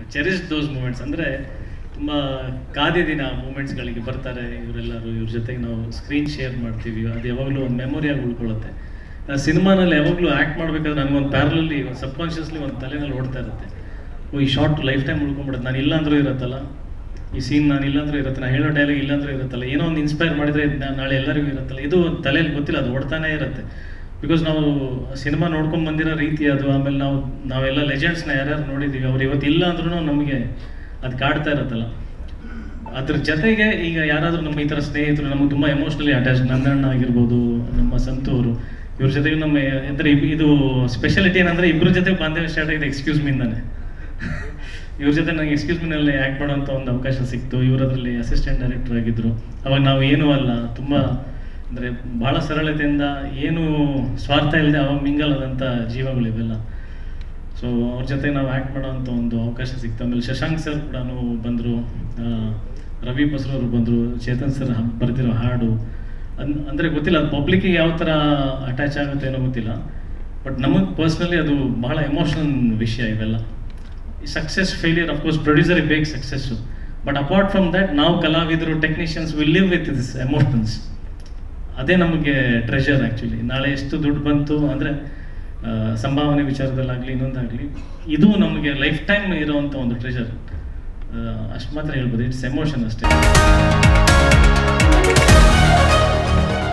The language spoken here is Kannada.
ಚೆರಿಸ್ ದೋಸ್ ಮೂಮೆಂಟ್ಸ್ ಅಂದರೆ ತುಂಬ ಕಾದಿದಿನ ಮೂಮೆಂಟ್ಸ್ಗಳಿಗೆ ಬರ್ತಾರೆ ಇವರೆಲ್ಲರೂ ಇವ್ರ ಜೊತೆಗೆ ನಾವು ಸ್ಕ್ರೀನ್ ಶೇರ್ ಮಾಡ್ತೀವಿ ಅದು ಯಾವಾಗಲೂ ಒಂದು ಮೆಮೊರಿಯಾಗಿ ಉಳ್ಕೊಳ್ಳುತ್ತೆ ಸಿನಿಮಾನಲ್ಲಿ ಯಾವಾಗಲೂ ಆ್ಯಕ್ಟ್ ಮಾಡಬೇಕಾದ್ರೆ ನನಗೊಂದು ಪ್ಯಾರಲಲ್ಲಿ ಒಂದು ಸಬ್ಕಾನ್ಷಿಯಸ್ಲಿ ಒಂದು ತಲೆನಲ್ಲಿ ಓಡ್ತಾ ಇರುತ್ತೆ ಓ ಈ ಶಾರ್ಟ್ ಲೈಫ್ ಟೈಮ್ ಉಳ್ಕೊಂಡ್ಬಿಡುತ್ತೆ ನಾನು ಇಲ್ಲಾಂದ್ರೂ ಇರುತ್ತಲ್ಲ ಈ ಸೀನ್ ನಾನು ಇಲ್ಲಾಂದ್ರೂ ಇರುತ್ತೆ ನಾನು ಹೇಳೋ ಡೈಲಾಗ್ ಇಲ್ಲಾಂದ್ರೂ ಇರುತ್ತಲ್ಲ ಏನೋ ಒಂದು ಇನ್ಸ್ಪೈರ್ ಮಾಡಿದ್ರೆ ಇದ್ನ ನಾಳೆ ಎಲ್ಲರಿಗೂ ಇರುತ್ತಲ್ಲ ಇದು ತಲೆಯಲ್ಲಿ ಗೊತ್ತಿಲ್ಲ ಅದು ಓಡ್ತಾನೆ ಇರುತ್ತೆ ಬಿಕಾಸ್ ನಾವು ಸಿನಿಮಾ ನೋಡ್ಕೊಂಡ್ ಬಂದಿರೋ ರೀತಿ ಅದು ಆಮೇಲೆ ನಾವು ನಾವೆಲ್ಲ ಲೆಜೆಂಡ್ಸ್ನ ಯಾರ್ಯಾರು ನೋಡಿದ್ದೀವಿ ಅವ್ರು ಇವತ್ತು ಇಲ್ಲ ಅಂದ್ರೂ ನಮಗೆ ಅದು ಕಾಡ್ತಾ ಇರುತ್ತಲ್ಲ ಅದ್ರ ಜೊತೆಗೆ ಈಗ ಯಾರಾದರೂ ನಮ್ಮ ಈ ಥರ ಸ್ನೇಹಿತರು ನಮಗೆ ತುಂಬ ಎಮೋಷ್ನಲಿ ಅಟ್ಯಾಚ್ ನಂದಣ್ಣ ಆಗಿರ್ಬೋದು ನಮ್ಮ ಸಂತು ಅವರು ಇವ್ರ ಜೊತೆಗೆ ನಮ್ಮ ಅಂದರೆ ಇದು ಸ್ಪೆಷಾಲಿಟಿ ಏನಂದ್ರೆ ಇಬ್ಬರ ಜೊತೆ ಬಾಂಧವ್ಯ ಸ್ಟಾರ್ಟ್ ಆಗಿದೆ ಎಕ್ಸ್ಕ್ಯೂಸ್ ಮೀಂದಾನೆ ಇವ್ರ ಜೊತೆ ನನಗೆ ಎಕ್ಸ್ಕ್ಯೂಸ್ ಮೀನಲ್ಲಿ ಆ್ಯಕ್ಟ್ ಮಾಡೋಂಥ ಒಂದು ಅವಕಾಶ ಸಿಕ್ತು ಇವರು ಅದರಲ್ಲಿ ಅಸಿಸ್ಟೆಂಟ್ ಡೈರೆಕ್ಟರ್ ಆಗಿದ್ರು ಅವಾಗ ನಾವು ಏನೂ ಅಲ್ಲ ತುಂಬ ಅಂದರೆ ಭಾಳ ಸರಳತೆಯಿಂದ ಏನು ಸ್ವಾರ್ಥ ಇಲ್ಲದೆ ಅವಾಗ ಮಿಂಗಲ್ ಆದಂಥ ಜೀವಗಳು ಇವೆಲ್ಲ ಸೊ ಅವ್ರ ಜೊತೆ ನಾವು ಆ್ಯಕ್ಟ್ ಮಾಡೋಂಥ ಒಂದು ಅವಕಾಶ ಸಿಕ್ತು ಆಮೇಲೆ ಶಶಾಂಕ್ ಸರ್ ಕೂಡ ಬಂದರು ರವಿ ಬಸ್ರು ಅವರು ಬಂದರು ಚೇತನ್ ಸರ್ ಬರೆದಿರೋ ಹಾಡು ಅನ್ ಅಂದರೆ ಗೊತ್ತಿಲ್ಲ ಅದು ಪಬ್ಲಿಕ್ಕಿಗೆ ಯಾವ ಥರ ಅಟ್ಯಾಚ್ ಆಗುತ್ತೆ ಏನೋ ಗೊತ್ತಿಲ್ಲ ಬಟ್ ನಮಗೆ ಪರ್ಸ್ನಲಿ ಅದು ಬಹಳ ಎಮೋಷನಲ್ ವಿಷಯ ಇವೆಲ್ಲ ಸಕ್ಸಸ್ ಫೇಲಿಯರ್ ಅಫ್ಕೋರ್ಸ್ ಪ್ರೊಡ್ಯೂಸರಿಗೆ ಬೇಕು success but apart from that ನಾವು ಕಲಾವಿದರು technicians will live with this emotions ಅದೇ ನಮಗೆ ಟ್ರೆಷರ್ ಆ್ಯಕ್ಚುಲಿ ನಾಳೆ ಎಷ್ಟು ದುಡ್ಡು ಬಂತು ಅಂದರೆ ಸಂಭಾವನೆ ವಿಚಾರದಲ್ಲಾಗಲಿ ಇನ್ನೊಂದಾಗಲಿ ಇದು ನಮಗೆ ಲೈಫ್ ಟೈಮ್ ಇರೋವಂಥ ಒಂದು ಟ್ರೆಷರ್ ಅಷ್ಟು ಮಾತ್ರ ಹೇಳ್ಬೋದು ಇಟ್ಸ್ ಎಮೋಷನ್ ಅಷ್ಟೇ